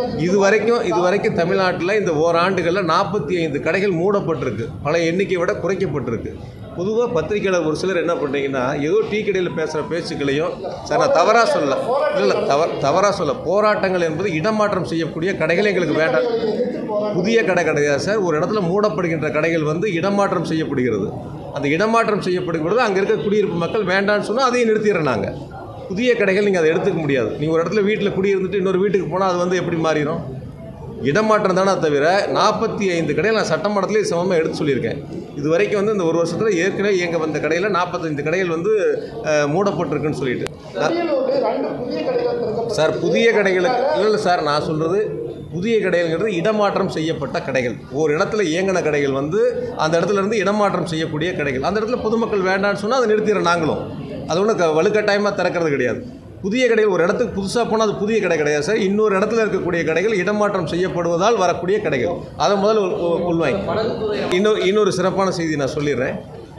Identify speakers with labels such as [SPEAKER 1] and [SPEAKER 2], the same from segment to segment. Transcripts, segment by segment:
[SPEAKER 1] இது வரைக்கும் இது வரைக்கும் தமிழ்நாட்டில் இந்த ஓராண்டுகளில் நாற்பத்தி ஐந்து கடைகள் மூடப்பட்டிருக்கு பல எண்ணிக்கையை விட குறைக்கப்பட்டிருக்கு பொதுவாக பத்திரிக்கையாளர் ஒரு சிலர் என்ன பண்ணுறீங்கன்னா ஏதோ டீ கடையில் பேசுகிற பேச்சுக்களையும் சார் நான் தவறாக சொல்ல இல்லை இல்லை தவறு தவறாக சொல்ல போராட்டங்கள் என்பது இடமாற்றம் செய்யக்கூடிய கடைகள் எங்களுக்கு வேண்டாம் புதிய கடை கிடையாது சார் ஒரு இடத்துல மூடப்படுகின்ற கடைகள் வந்து இடமாற்றம் செய்யப்படுகிறது அந்த இடமாற்றம் செய்யப்படுகிறது அங்கே இருக்க குடியிருப்பு மக்கள் வேண்டாம்னு சொன்னால் அதையும் நிறுத்திடுறோம் நாங்கள் புதிய கடைகள் நீங்கள் அதை எடுத்துக்க முடியாது நீங்கள் ஒரு இடத்துல வீட்டில் குடியிருந்துட்டு இன்னொரு வீட்டுக்கு போனால் அது வந்து எப்படி மாறிடும் இடமாற்றம் தானே தவிர நாற்பத்தி ஐந்து கடையில் நான் சட்டமன்றத்திலே சமமாக எடுத்து சொல்லியிருக்கேன் இது வரைக்கும் வந்து இந்த ஒரு வருஷத்தில் ஏற்கனவே இயங்க வந்த கடையில் நாற்பத்தைந்து கடைகள் வந்து அஹ், மூடப்பட்டிருக்குன்னு சொல்லிட்டு
[SPEAKER 2] அரியலூரில் ரெண்டு புதிய கடைகள் திறக்கப்பட்டு
[SPEAKER 1] சார் புதிய கடைகளுக்கு இல்லை இல்லை சார் நான் சொல்கிறது புதிய கடைகள்ங்கிறது இடமாற்றம் செய்யப்பட்ட கடைகள் ஒரு இடத்துல இயங்கின கடைகள் வந்து அந்த இடத்துல இருந்து இடமாற்றம் செய்யக்கூடிய கடைகள் அந்த இடத்துல பொதுமக்கள் வேண்டாம்னு சொன்னால் அதை நிறுத்திடுறோம் நாங்களும் அது ஒன்றும் க வலுக்கட்டாயமாக திறக்கிறது கிடையாது புதிய கடைகள் ஒரு இடத்துக்கு புதுசாக போனால் அது புதிய கடை கிடையாது சார் இன்னொரு இடத்துல இருக்கக்கூடிய கடைகள் இடமாற்றம் செய்யப்படுவதால் வரக்கூடிய கடைகள் அதை முதல்ல உள்- உள்- உள்வாங்கி இன்னொரு இன்னொரு சிறப்பான செய்தி நான் சொல்லிடுறேன்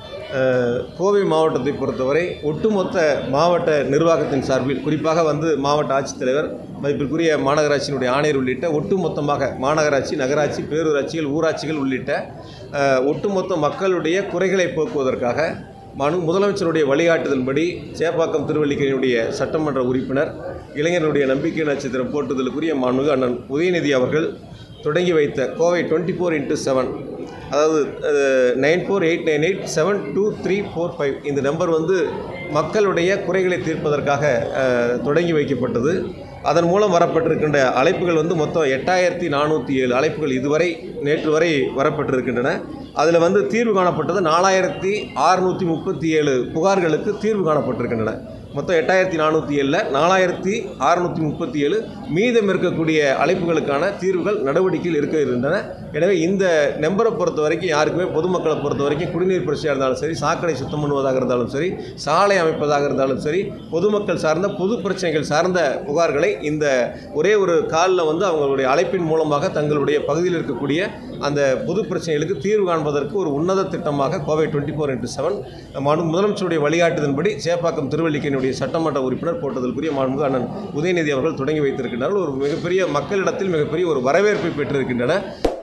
[SPEAKER 1] அஹ், கோவை மாவட்டத்தை பொறுத்தவரை ஒட்டுமொத்த மாவட்ட நிர்வாகத்தின் சார்பில் குறிப்பாக வந்து மாவட்ட ஆட்சித்தலைவர் மதிப்பிற்குரிய மாநகராட்சியினுடைய ஆணையர் உள்ளிட்ட ஒட்டுமொத்தமாக மாநகராட்சி நகராட்சி பேரூராட்சிகள் ஊராட்சிகள் உள்ளிட்ட அஹ், ஒட்டுமொத்த மக்களுடைய குறைகளை போக்குவதற்காக மனு முதலமைச்சருடைய வழிகாட்டுதல்படி சேப்பாக்கம் திருவல்லிக்கேணியுடைய சட்டமன்ற உறுப்பினர் இளைஞர்களுடைய நம்பிக்கை நட்சத்திரம் போட்டுதலுக்குரிய மாண்புமிகு அண்ணன் உதயநிதி அவர்கள் தொடங்கி வைத்த Kovai twenty four into seven அதாவது nine four eight nine eight seven two three four five இந்த நம்பர் வந்து மக்களுடைய குறைகளை தீர்ப்பதற்காக அஹ், தொடங்கி வைக்கப்பட்டது அதன் மூலம் வரப்பட்டிருக்கின்ற அழைப்புகள் வந்து மொத்தம் எட்டாயிரத்தி நானூற்றி ஏழு அழைப்புகள் இதுவரை நேற்று வரை வரப்பட்டிருக்கின்றன அதில் வந்து தீர்வு காணப்பட்டது நாலாயிரத்தி அறுநூற்றி முப்பத்தி ஏழு புகார்களுக்கு தீர்வு காணப்பட்டிருக்கின்றன மொத்தம் எட்டாயிரத்தி நானூற்றி ஏழில் நாலாயிரத்தி அறுநூற்றி முப்பத்தி ஏழு மீதம் இருக்கக்கூடிய அழைப்புகளுக்கான தீர்வுகள் நடவடிக்கையில் இருக்க இருந்தன எனவே இந்த நம்பரை பொறுத்த வரைக்கும் யாருக்குமே பொதுமக்களை பொறுத்த வரைக்கும் குடிநீர் பிரச்சனையாக இருந்தாலும் சரி சாக்கடை சுத்தம் பண்ணுவதாக இருந்தாலும் சரி சாலை அமைப்பதாக இருந்தாலும் சரி பொதுமக்கள் சார்ந்த பொது பிரச்சனைகள் சார்ந்த புகார்களை இந்த ஒரே ஒரு காலில் வந்து அவங்களுடைய அழைப்பின் மூலமாக தங்களுடைய பகுதியில் இருக்கக்கூடிய அந்த பொது பிரச்சனைகளுக்கு தீர்வு காண்பதற்கு ஒரு உன்னத திட்டமாக Kovai twenty four into seven முதலமைச்சருடைய வழிகாட்டுதன்படி சேப்பாக்கம் திருவல்லிக்கேணியுடைய சட்டமன்ற உறுப்பினர் போட்டதற்குரிய மாண்புமிகு அண்ணன் உதயநிதி அவர்கள் தொடங்கி வைத்திருக்கின்றார்கள் ஒரு மிகப்பெரிய மக்களிடத்தில் மிகப்பெரிய ஒரு வரவேற்பை பெற்றிருக்கின்றன